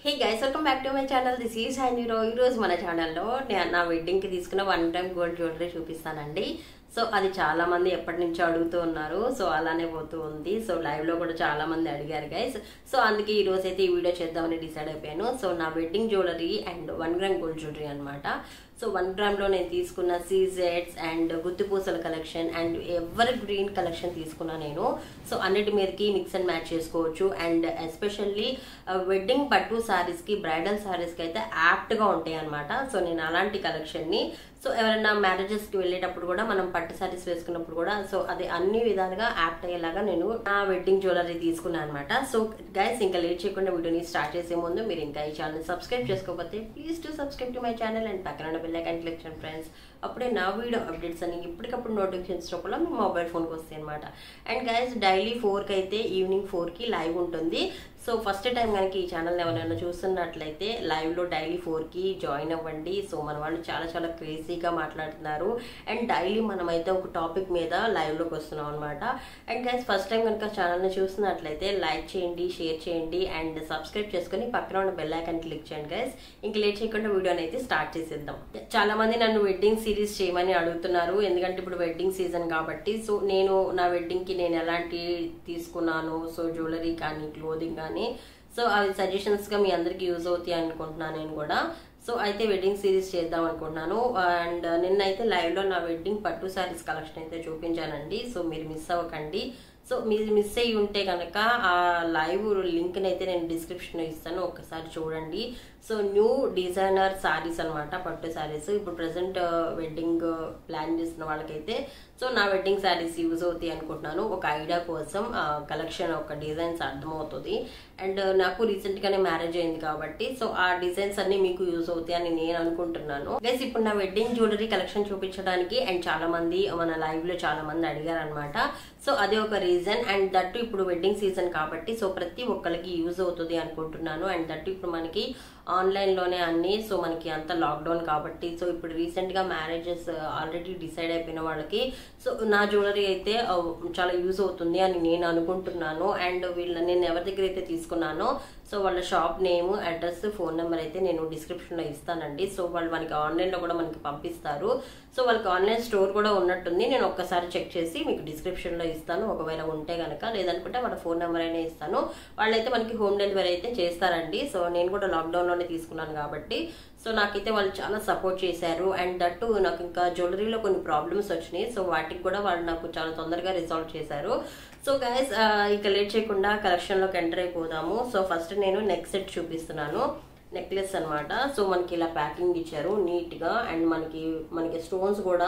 hey guys welcome back to my channel this is హైనీరో ఈరోజు మన ఛానల్లో నేను నా వెడ్డింగ్కి తీసుకున్న వన్ టైం గోల్డ్ జ్యువెలరీ చూపిస్తానండి సో అది చాలా మంది ఎప్పటి నుంచో అడుగుతూ ఉన్నారు సో అలానే పోతూ ఉంది సో లైవ్ లో కూడా చాలా మంది అడిగారు గైస్ సో అందుకే ఈ రోజు అయితే ఈ వీడియో చేద్దామని డిసైడ్ అయిపోయాను సో నా wedding jewellery and one gram gold jewellery అనమాట సో వన్ గ్రామ్ లో నేను తీసుకున్న సీజెట్స్ అండ్ గుత్తిపూసల collection and ever green collection తీసుకున్నా నేను సో అన్నిటి మీదకి మిక్స్ అండ్ మ్యాచ్ చేసుకోవచ్చు అండ్ ఎస్పెషల్లీ వెడ్డింగ్ పట్టు సారీస్ కి బ్రైడల్ సారీస్ కి అయితే యాప్ట్ గా ఉంటాయి అనమాట సో నేను అలాంటి కలెక్షన్ ని సో ఎవరైనా మ్యారేజెస్ కి వెళ్ళేటప్పుడు కూడా మనం పట్టు సారీస్ వేసుకున్నప్పుడు కూడా సో అది అన్ని విధాలుగా యాప్ట్ అయ్యేలాగా నేను నా వెడ్డింగ్ జ్యువెలరీ తీసుకున్నాను అనమాట సో గైస్ ఇంకా లేట్ చేయకుండా వీడియోని స్టార్ట్ చేసే ముందు మీరు ఇంకా ఈ ఛానల్ సబ్స్క్రైబ్ చేసుకోకపోతే please to subscribe to my channel and పక్కన బెల్ ఐకాన్ క్లిక్ చేయండి ఫ్రెండ్స్ అప్పుడే నా వీడియో అప్డేట్స్ అని ఇప్పటికప్పుడు నోటిఫికేషన్స్ రూపంలో మీ మొబైల్ ఫోన్కి వస్తాయి అనమాట అండ్ గైస్ డైలీ ఫోర్కి అయితే ఈవినింగ్ ఫోర్కి లైవ్ ఉంటుంది సో ఫస్ట్ టైం కనుక ఈ ఛానల్ ఎవరైనా చూస్తున్నట్లయితే లైవ్లో డైలీ ఫోర్కి జాయిన్ అవ్వండి సో మన వాళ్ళు చాలా చాలా క్రేజీగా మాట్లాడుతున్నారు అండ్ డైలీ మనమైతే ఒక టాపిక్ మీద లైవ్లోకి వస్తున్నాం అనమాట అండ్ గైస్ ఫస్ట్ టైం కనుక ఛానల్ని చూస్తున్నట్లయితే లైక్ చేయండి షేర్ చేయండి అండ్ సబ్స్క్రైబ్ చేసుకొని పక్కన ఉన్న బెల్ ఐకాన్ క్లిక్ చేయండి గైస్ ఇంక లేట్ చేయకుండా వీడియోని అయితే స్టార్ట్ చేసేద్దాం చాలా మంది నన్ను వెడ్డింగ్ సిరీస్ చేయమని అడుగుతున్నారు ఎందుకంటే ఇప్పుడు వెడ్డింగ్ సీజన్ కాబట్టి సో నేను నా వెడ్డింగ్కి నేను ఎలాంటి తీసుకున్నాను సో జ్యువెలరీ కానీ క్లోదింగ్ కానీ సో అవి సజెషన్స్గా మీ అందరికి యూజ్ అవుతాయి అనుకుంటున్నాను నేను కూడా సో అయితే వెడ్డింగ్ సిరీస్ చేద్దాం అనుకుంటున్నాను అండ్ నిన్నైతే లైవ్లో నా వెడ్డింగ్ పట్టు శారీస్ కలెక్షన్ అయితే చూపించానండి సో మీరు మిస్ అవ్వకండి సో మీరు మిస్ అయ్యి ఉంటే కనుక ఆ లైవ్ లింక్ని అయితే నేను డిస్క్రిప్షన్లో ఇస్తాను ఒకసారి చూడండి సో న్యూ డిజైనర్ శారీస్ అనమాట పట్టు శారీస్ ఇప్పుడు ప్రజెంట్ వెడ్డింగ్ ప్లాన్ చేస్తున్న వాళ్ళకైతే సో నా వెడ్డింగ్ శారీస్ యూజ్ అవుతాయి అనుకుంటున్నాను ఒక ఐడియా కోసం కలెక్షన్ ఒక డిజైన్స్ అర్థమవుతుంది అండ్ నాకు రీసెంట్ గానే మ్యారేజ్ అయింది కాబట్టి సో ఆ డిజైన్స్ అన్ని మీకు యూజ్ అవుతాయి అని నేను అనుకుంటున్నాను గైస్ ఇప్పుడు నా వెడ్డింగ్ జ్యువెలరీ కలెక్షన్ చూపించడానికి అండ్ చాలా మంది మన లైవ్ లో చాలా మంది అడిగారు అనమాట సో అదే ఒక రీజన్ అండ్ దట్టు ఇప్పుడు వెడ్డింగ్ సీజన్ కాబట్టి సో ప్రతి ఒక్కరికి యూజ్ అవుతుంది అనుకుంటున్నాను అండ్ దట్టు ఇప్పుడు మనకి ఆన్లైన్లోనే అన్ని సో మనకి అంత లాక్డౌన్ కాబట్టి సో ఇప్పుడు రీసెంట్గా మ్యారేజెస్ ఆల్రెడీ డిసైడ్ అయిపోయిన వాళ్ళకి సో నా జ్యువెలరీ అయితే చాలా యూజ్ అవుతుంది అని నేను అనుకుంటున్నాను అండ్ వీళ్ళ నేను ఎవరి దగ్గర అయితే తీసుకున్నానో సో వాళ్ళ shop name address phone number అయితే నేను డిస్క్రిప్షన్లో ఇస్తానండి సో వాళ్ళు మనకి ఆన్లైన్లో కూడా మనకి పంపిస్తారు సో వాళ్ళకి ఆన్లైన్ స్టోర్ కూడా ఉన్నట్టుంది నేను ఒక్కసారి చెక్ చేసి మీకు డిస్క్రిప్షన్లో ఇస్తాను ఒకవేళ ఉంటే కనుక లేదనుకుంటే వాళ్ళ ఫోన్ నెంబర్ అయినా ఇస్తాను వాళ్ళైతే మనకి హోమ్ డెలివరీ అయితే చేస్తారండి సో నేను కూడా లాక్డౌన్లోనే తీసుకున్నాను కాబట్టి సో నాకైతే వాళ్ళు చాలా సపోర్ట్ చేశారు అండ్ దట్టు నాకు ఇంకా జ్యువెలరీలో కొన్ని ప్రాబ్లమ్స్ వచ్చినాయి సో వాటికి కూడా వాళ్ళు నాకు చాలా తొందరగా రిజాల్వ్ చేశారు సో గైస్ ఇక లేట్ చేయకుండా కలెక్షన్లోకి ఎంటర్ అయిపోదాము సో ఫస్ట్ నేను నెక్ సెట్ చూపిస్తున్నాను నెక్లెస్ అనమాట సో మనకి ఇలా ప్యాకింగ్ ఇచ్చారు నీట్గా అండ్ మనకి మనకి స్టోన్స్ కూడా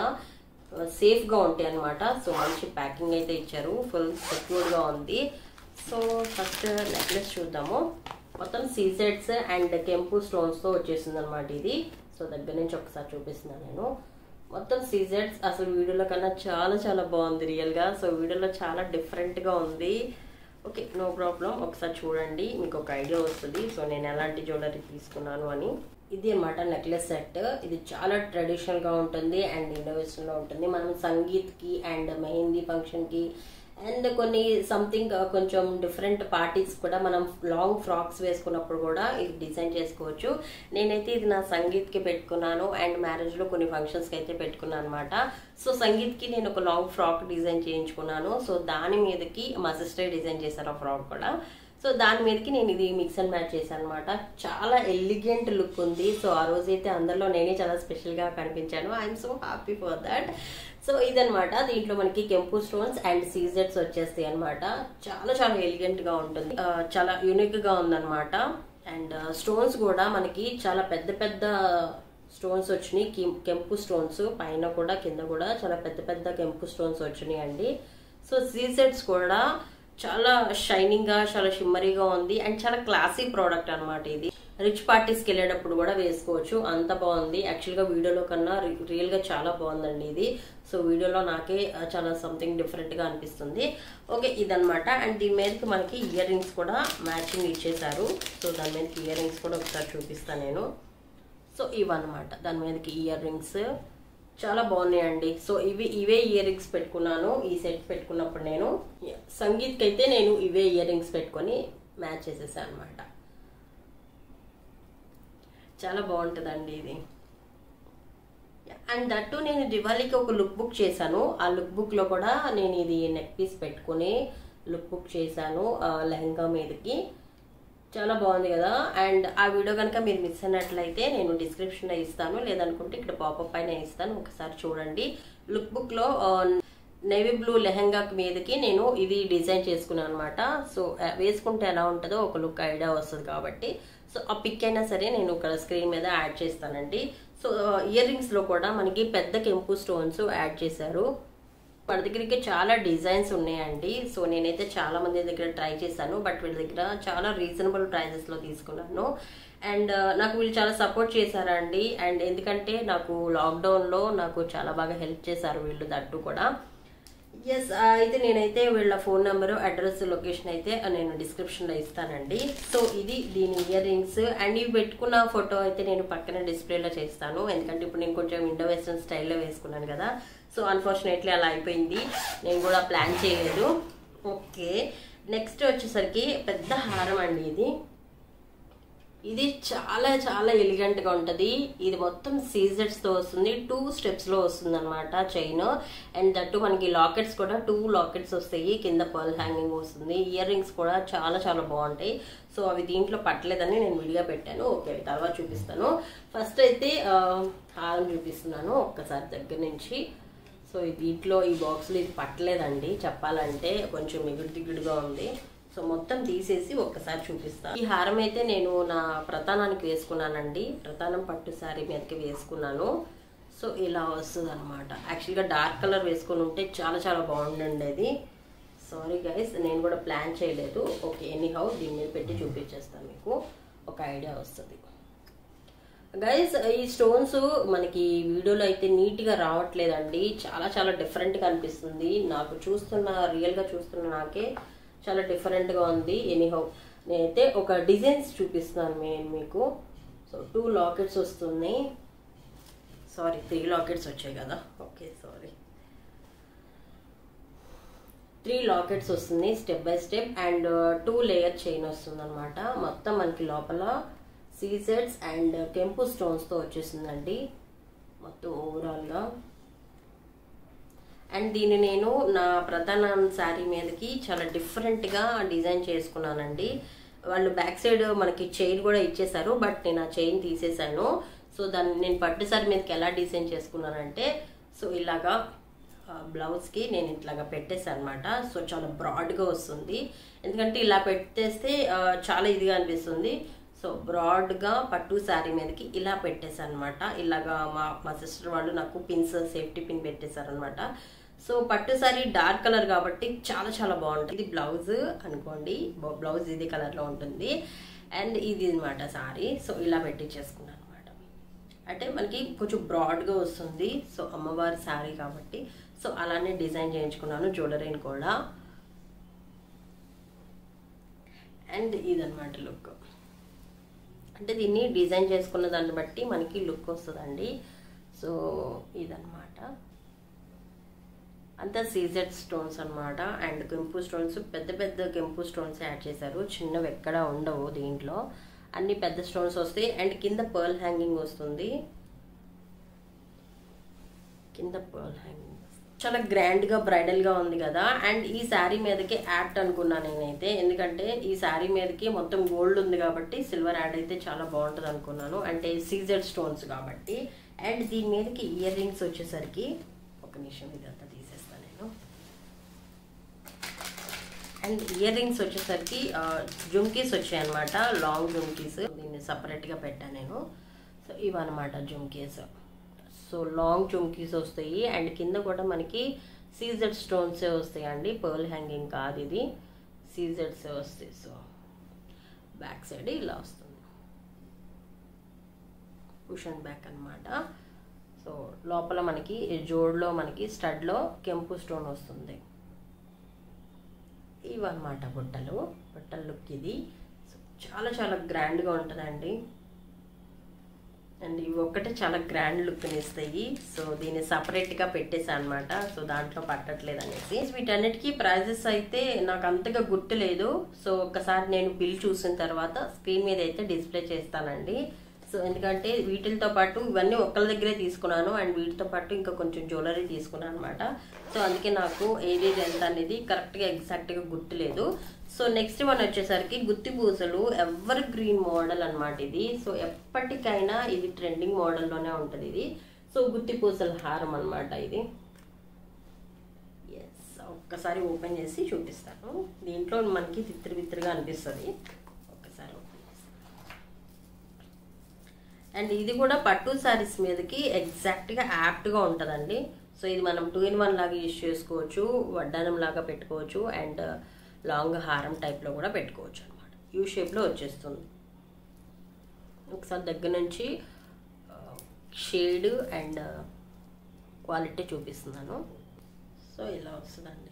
సేఫ్గా ఉంటాయి అనమాట సో మంచి ప్యాకింగ్ అయితే ఇచ్చారు ఫుల్ సెక్యూర్గా ఉంది సో ఫస్ట్ నెక్లెస్ చూద్దాము మొత్తం సీసెట్స్ అండ్ కెంపు స్టోన్స్తో వచ్చేసింది అనమాట ఇది సో దగ్గర నుంచి ఒకసారి చూపిస్తున్నాను నేను మొత్తం సీజెట్స్ అసలు వీడియోలో కన్నా చాలా చాలా బాగుంది రియల్గా సో వీడియోలో చాలా డిఫరెంట్గా ఉంది ఓకే నో ప్రాబ్లం ఒకసారి చూడండి మీకు ఒక ఐడియా వస్తుంది సో నేను ఎలాంటి జ్యువెలరీ తీసుకున్నాను అని ఇది అనమాట నెక్లెస్ సెట్ ఇది చాలా ట్రెడిషనల్గా ఉంటుంది అండ్ ఇన్నోవేషన్లో ఉంటుంది మనం సంగీత్కి అండ్ మెహందీ ఫంక్షన్కి అండ్ కొన్ని సంథింగ్ కొంచెం డిఫరెంట్ పార్టీస్ కూడా మనం లాంగ్ ఫ్రాక్స్ వేసుకున్నప్పుడు కూడా ఇది డిజైన్ చేసుకోవచ్చు నేనైతే ఇది నా సంగీత్కి పెట్టుకున్నాను అండ్ మ్యారేజ్లో కొన్ని ఫంక్షన్స్కి అయితే పెట్టుకున్నాను అనమాట సో సంగీత్కి నేను ఒక లాంగ్ ఫ్రాక్ డిజైన్ చేయించుకున్నాను సో దాని మీదకి మా సిస్టర్ డిజైన్ చేశారు ఆ ఫ్రాక్ కూడా సో దాని మీదకి నేను ఇది మిక్స్ అండ్ మ్యాచ్ చేశాను అనమాట చాలా ఎలిగెంట్ లుక్ ఉంది సో ఆ రోజైతే అందరిలో నేనే చాలా స్పెషల్గా కనిపించాను I'm so happy for that so ఇదనమాట దీంట్లో మనకి కెంపు స్టోన్స్ అండ్ సీజెట్స్ వచ్చేస్తాయి అనమాట చాలా చాలా ఎలిగెంట్గా ఉంటుంది చాలా యూనిక్గా ఉందన్నమాట అండ్ స్టోన్స్ కూడా మనకి చాలా పెద్ద పెద్ద స్టోన్స్ వచ్చినాయి కెంపు స్టోన్స్ పైన కూడా కింద కూడా చాలా పెద్ద పెద్ద కెంపు స్టోన్స్ వచ్చినాయి అండి సో సీజెట్స్ కూడా చాలా షైనింగ్గా చాలా షిమ్మరీగా ఉంది అండ్ చాలా క్లాసీ ప్రోడక్ట్ అనమాట ఇది రిచ్ పార్టీస్కి వెళ్ళేటప్పుడు కూడా వేసుకోవచ్చు అంత బాగుంది యాక్చువల్గా వీడియోలో కన్నా రియల్గా చాలా బాగుందండి ఇది సో వీడియోలో నాకే చాలా సంథింగ్ డిఫరెంట్గా అనిపిస్తుంది ఓకే ఇదనమాట అండ్ దీని మీదకి మనకి ఇయర్ రింగ్స్ కూడా మ్యాచింగ్ ఇచ్చేసారు సో దాని మీదకి ఇయర్ రింగ్స్ కూడా ఒకసారి చూపిస్తాను నేను సో ఇవన్నమాట దాని మీదకి ఇయర్ రింగ్స్ చాలా బాగున్నాయండి సో ఇవి ఇవే ఇయర్ రింగ్స్ పెట్టుకున్నాను ఈ సెట్ పెట్టుకున్నప్పుడు నేను సంగీత్కి అయితే నేను ఇవే ఇయర్ రింగ్స్ పెట్టుకొని మ్యాచ్ చేసేసాను అనమాట చాలా బాగుంటుందండి ఇది అండ్ దట్టు నేను దివాళీకి ఒక లుక్ బుక్ చేశాను ఆ లుక్ బుక్లో కూడా నేను ఇది నెక్ పీస్ పెట్టుకుని లుక్ బుక్ చేశాను ఆ లెహంగా మీదకి చాలా బాగుంది కదా అండ్ ఆ వీడియో కనుక మీరు మిస్ అయినట్లయితే నేను డిస్క్రిప్షన్లో ఇస్తాను లేదనుకుంటే ఇక్కడ పాపప్ పైన ఇస్తాను ఒకసారి చూడండి లుక్ బుక్లో నేవీ బ్లూ లెహంగా మీదకి నేను ఇది డిజైన్ చేసుకున్నాను అనమాట సో ఆ, వేసుకుంటే ఎలా ఉంటుందో ఒక లుక్ ఐడియా వస్తుంది కాబట్టి సో ఆ పిక్ అయినా సరే నేను ఇక్కడ స్క్రీన్ మీద యాడ్ చేస్తానండి సో ఇయర్ రింగ్స్లో కూడా మనకి పెద్ద కెంపు స్టోన్స్ యాడ్ చేశారు వాళ్ళ దగ్గరికి చాలా డిజైన్స్ ఉన్నాయండి సో నేనైతే చాలా మంది దగ్గర ట్రై చేశాను బట్ వీళ్ళ దగ్గర చాలా రీజనబుల్ ప్రైజెస్లో తీసుకున్నాను అండ్ నాకు వీళ్ళు చాలా సపోర్ట్ చేశారండి అండ్ ఎందుకంటే నాకు లాక్డౌన్లో నాకు చాలా బాగా హెల్ప్ చేశారు వీళ్ళు దట్టు కూడా ఎస్ అయితే నేనైతే వీళ్ళ ఫోన్ నెంబరు అడ్రస్ లొకేషన్ అయితే నేను డిస్క్రిప్షన్లో ఇస్తానండి సో ఇది దీని ఇయర్ రింగ్స్ అండ్ ఇవి పెట్టుకున్న ఫోటో అయితే నేను పక్కన డిస్ప్లేలో చేస్తాను ఎందుకంటే ఇప్పుడు నేను కొంచెం ఇండో వెస్ట్రన్ స్టైల్లో వేసుకున్నాను కదా సో అన్ఫార్చునేట్లీ అలా అయిపోయింది నేను కూడా ప్లాన్ చేయలేదు ఓకే నెక్స్ట్ వచ్చేసరికి పెద్ద హారం అండి ఇది ఇది చాలా చాలా ఎలిగెంట్ గా ఉంటది ఇది మొత్తం సీజర్స్ తో వస్తుంది టూ స్టెప్స్ లో వస్తుంది అనమాట చైన్ అండ్ దట్టు మనకి లాకెట్స్ కూడా టూ లాకెట్స్ వస్తాయి కింద పర్ల్ హ్యాంగింగ్ వస్తుంది ఇయర్ రింగ్స్ కూడా చాలా చాలా బాగుంటాయి సో అవి దీంట్లో పట్టలేదని నేను విడిగా పెట్టాను ఓకే అవి తర్వాత చూపిస్తాను ఫస్ట్ అయితే ఆ, హారం చూపిస్తున్నాను ఒక్కసారి దగ్గర నుంచి సో ఈ దీంట్లో ఈ బాక్స్లో ఇది పట్టలేదండి చెప్పాలంటే కొంచెం మిగుడు దిగుడుగా ఉంది సో మొత్తం తీసేసి ఒక్కసారి చూపిస్తాను ఈ హారం అయితే నేను నా ప్రతానానికి వేసుకున్నానండి ప్రతానం పట్టు శారీ మీదకి వేసుకున్నాను సో ఇలా వస్తుంది అనమాట యాక్చువల్గా డార్క్ కలర్ వేసుకొని ఉంటే చాలా చాలా బాగుండేది సారీ గైస్ నేను కూడా ప్లాన్ చేయలేదు ఓకే ఎనీ హౌ దీని మీద పెట్టి చూపించేస్తాను మీకు ఒక ఐడియా వస్తుంది గైస్ ఈ స్టోన్స్ మనకి వీడియోలో అయితే నీట్గా రావట్లేదండి చాలా చాలా డిఫరెంట్గా అనిపిస్తుంది నాకు చూస్తున్న రియల్గా చూస్తున్న నాకే చాలా డిఫరెంట్గా ఉంది ఎనీహౌ నేనైతే ఒక డిజైన్స్ చూపిస్తున్నాను నేను మీకు సో టూ లాకెట్స్ వస్తున్నాయి సారీ త్రీ లాకెట్స్ వచ్చాయి కదా ఓకే సారీ త్రీ లాకెట్స్ వస్తుంది step by step and two layer chain వస్తుంది అనమాట మొత్తం మనకి లోపల సీజెడ్స్ అండ్ కెంపు స్టోన్స్తో వచ్చేసిందండి మొత్తం ఓవరాల్గా అండ్ దీన్ని నేను నా ప్రధాన శారీ మీదకి చాలా డిఫరెంట్గా డిజైన్ చేసుకున్నానండి వాళ్ళు బ్యాక్ సైడ్ మనకి చైన్ కూడా ఇచ్చేసారు బట్ నేను ఆ చైన్ తీసేసాను సో దాన్ని నేను పట్టు శారీ మీదకి ఎలా డిజైన్ చేసుకున్నానంటే సో ఇలాగా బ్లౌజ్కి నేను ఇట్లాగా పెట్టేసాను అనమాట సో చాలా బ్రాడ్గా వస్తుంది ఎందుకంటే ఇలా పెట్టేస్తే ఆ, చాలా ఇదిగా అనిపిస్తుంది సో బ్రాడ్గా పట్టు శారీ మీదకి ఇలా పెట్టేశాను అనమాట ఇలాగా మా మా సిస్టర్ వాళ్ళు నాకు పిన్స్ సేఫ్టీ పిన్ పెట్టేశారనమాట సో పట్టు శారీ డార్క్ కలర్ కాబట్టి చాలా చాలా బాగుంటుంది ఇది బ్లౌజ్ అనుకోండి బ- బ్లౌజ్ ఇది కలర్లో ఉంటుంది అండ్ ఇది అనమాట శారీ సో ఇలా పెట్టించేసుకున్నాను అనమాట అంటే మనకి కొంచెం బ్రాడ్గా వస్తుంది సో అమ్మవారి శారీ కాబట్టి సో అలానే డిజైన్ చేయించుకున్నాను జ్యువెలరీని కూడా అండ్ ఇదన్నమాట లుక్ అంటే దీన్ని డిజైన్ చేసుకున్న దాన్ని బట్టి మనకి లుక్ వస్తుందండి సో ఇదన్నమాట అంతా సీజెడ్ స్టోన్స్ అన్నమాట అండ్ కెంపు స్టోన్స్ పెద్ద పెద్ద కెంపు స్టోన్స్ యాడ్ చేశారు చిన్నవి ఎక్కడ ఉండవు దీంట్లో అన్ని పెద్ద స్టోన్స్ వస్తాయి అండ్ కింద పర్ల్ హ్యాంగింగ్ వస్తుంది కింద పర్ల్ హ్యాంగింగ్ చాలా గ్రాండ్ గా బ్రైడల్ గా ఉంది కదా అండ్ ఈ శారీ మీదకి యాడ్ అనుకున్నాను నేనైతే ఎందుకంటే ఈ శారీ మీదకి మొత్తం గోల్డ్ ఉంది కాబట్టి సిల్వర్ యాడ్ అయితే చాలా బాగుంటుంది అనుకున్నాను అంటే సీజెడ్ స్టోన్స్ కాబట్టి అండ్ దీని మీదకి ఇయర్ రింగ్స్ వచ్చేసరికి ఒక నిమిషం ఇదంతా తీసేస్తాను నేను అండ్ ఇయర్ రింగ్స్ వచ్చేసరికి జుమ్కీస్ వచ్చాయి అనమాట లాంగ్ జుమ్కీస్ దీన్ని సపరేట్గా పెట్టాను నేను సో ఇవన్నమాట జుమ్కీస్ సో లాంగ్ జుమ్కీస్ వస్తాయి అండ్ కింద కూడా మనకి సీజెడ్ స్టోన్సే వస్తాయి అండి పర్ల్ హ్యాంగింగ్ కాదు ఇది సీజెడ్సే వస్తాయి సో బ్యాక్ సైడ్ ఇలా వస్తుంది కుషన్ బ్యాక్ అన్నమాట సో లోపల మనకి జోడ్లో మనకి స్టడ్లో కెంపు స్టోన్ వస్తుంది ఇవన్నమాట బుట్టలు బుట్టల లుక్ ఇది సో చాలా చాలా గ్రాండ్గా ఉంటుందండి అండ్ ఇవి ఒక్కటే చాలా గ్రాండ్ లుక్ని ఇస్తాయి సో దీన్ని సపరేట్గా పెట్టేసా అనమాట సో దాంట్లో పట్టట్లేదు అనేసి వీటన్నిటికీ ప్రైజెస్ అయితే నాకు అంతగా గుర్తులేదు సో ఒక్కసారి నేను బిల్ చూసిన తర్వాత స్క్రీన్ మీద అయితే డిస్ప్లే చేస్తానండి సో ఎందుకంటే వీటితో పాటు ఇవన్నీ ఒక్కరి దగ్గరే తీసుకున్నాను అండ్ వీటితో పాటు ఇంకా కొంచెం జ్యువెలరీ తీసుకున్నాను అనమాట సో అందుకే నాకు ఏది ఎంత అనేది కరెక్ట్గా ఎగ్జాక్ట్గా గుర్తులేదు సో నెక్స్ట్ వన్ వచ్చేసరికి గుత్తి పూసలు ఎవర్ గ్రీన్ మోడల్ అనమాట ఇది సో ఎప్పటికైనా ఇది ట్రెండింగ్ మోడల్లోనే ఉంటుంది ఇది సో గుత్తి పూసల హారం అనమాట ఇది ఎస్ ఒక్కసారి ఓపెన్ చేసి చూపిస్తాను దీంట్లో మనకి తిత్తిరి బిత్తిరిగా అనిపిస్తుంది ఒక్కసారి ఓపెన్ చేస్తాను అండ్ ఇది కూడా పట్టు శారీస్ మీదకి ఎగ్జాక్ట్గా యాప్ట్గా ఉంటుందండి సో ఇది మనం టూ ఇన్ వన్ లాగా యూజ్ చేసుకోవచ్చు వడ్డానం లాగా పెట్టుకోవచ్చు అండ్ లాంగ్ హారం టైప్లో కూడా పెట్టుకోవచ్చు అనమాట యూ షేప్లో వచ్చేస్తుంది ఒకసారి దగ్గర నుంచి షేడ్ అండ్ క్వాలిటీ చూపిస్తున్నాను సో ఇలా వస్తుందండి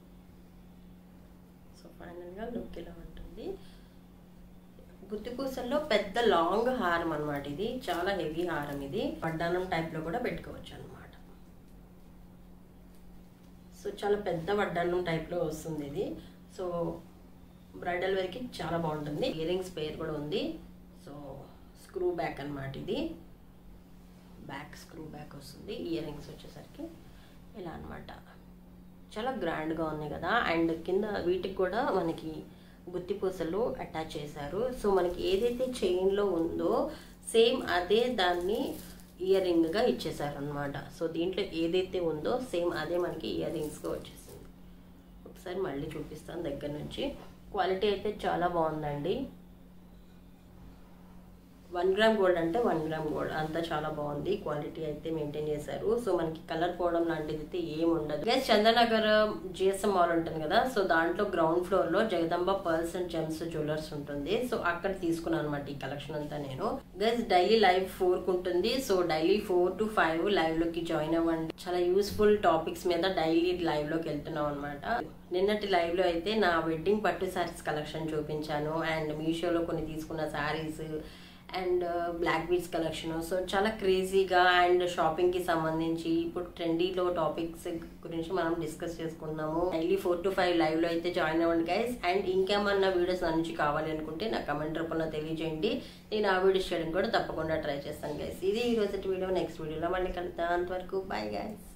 సో ఫైనల్గా లుక్ ఇలా ఉంటుంది గుత్తిపూసల్లో పెద్ద లాంగ్ హారం అనమాట ఇది చాలా హెవీ హారం ఇది వడ్డానం టైప్లో కూడా పెట్టుకోవచ్చు అనమాట సో చాలా పెద్ద వడ్డానం టైప్లో వస్తుంది ఇది సో బ్రైడల్ వేర్కి చాలా బాగుంటుంది ఇయర్ రింగ్స్ పేర్ కూడా ఉంది సో స్క్రూ బ్యాక్ అనమాట ఇది బ్యాక్ స్క్రూ బ్యాక్ వస్తుంది ఇయర్ రింగ్స్ వచ్చేసరికి ఇలా అనమాట చాలా గ్రాండ్గా ఉన్నాయి కదా అండ్ కింద వీటికి కూడా మనకి గుత్తి పూసలు అటాచ్ చేశారు సో మనకి ఏదైతే చైన్లో ఉందో సేమ్ అదే దాన్ని ఇయర్ రింగ్గా ఇచ్చేసారు అనమాట సో దీంట్లో ఏదైతే ఉందో సేమ్ అదే మనకి ఇయర్ రింగ్స్గా వచ్చేసింది ఒకసారి మళ్ళీ చూపిస్తాను దగ్గర నుంచి క్వాలిటీ అయితే చాలా బాగుందండి వన్ గ్రామ్ గోల్డ్ అంటే వన్ గ్రామ్ గోల్డ్ అంతా చాలా బాగుంది క్వాలిటీ అయితే మెయింటైన్ చేశారు సో మనకి కలర్ పోవడం లాంటిది అయితే ఏం ఉండదు గైస్ చంద్రనగర్ జిఎస్ఎం మాల్ ఉంటుంది కదా సో దాంట్లో గ్రౌండ్ ఫ్లోర్ లో Jagadamba pearls and gems jewellers ఉంటుంది సో అక్కడ తీసుకున్నాను అనమాట ఈ కలెక్షన్ అంతా నేను గైస్ డైలీ లైవ్ ఫోర్ కు ఉంటుంది so daily four to five live లోకి జాయిన్ అవ్వండి చాలా యూస్ఫుల్ టాపిక్స్ మీద డైలీ లైవ్ లోకి వెళ్తున్నాం అనమాట నిన్నటి లైవ్ లో అయితే నా వెడ్డింగ్ పట్టు శారీస్ కలెక్షన్ చూపించాను అండ్ మీషోలో కొన్ని తీసుకున్న sarees and black beads collection so చాలా క్రేజీగా అండ్ షాపింగ్కి సంబంధించి ఇప్పుడు ట్రెండీలో టాపిక్స్ గురించి మనం డిస్కస్ చేసుకున్నాము డైలీ ఫోర్ టు ఫైవ్ లైవ్లో అయితే జాయిన్ అవ్వండి గైస్ అండ్ ఇంకేమన్నా వీడియోస్ నా నుంచి కావాలి అనుకుంటే నా కమెంట్ రూపంలో తెలియజేయండి నేను ఆ వీడియోస్ చేయడం కూడా తప్పకుండా ట్రై చేస్తాను గైస్ ఇది ఈ రోజు వీడియో నెక్స్ట్ వీడియోలో మళ్ళీ కలుద్దాం అంతవరకు బాయ్ గైస్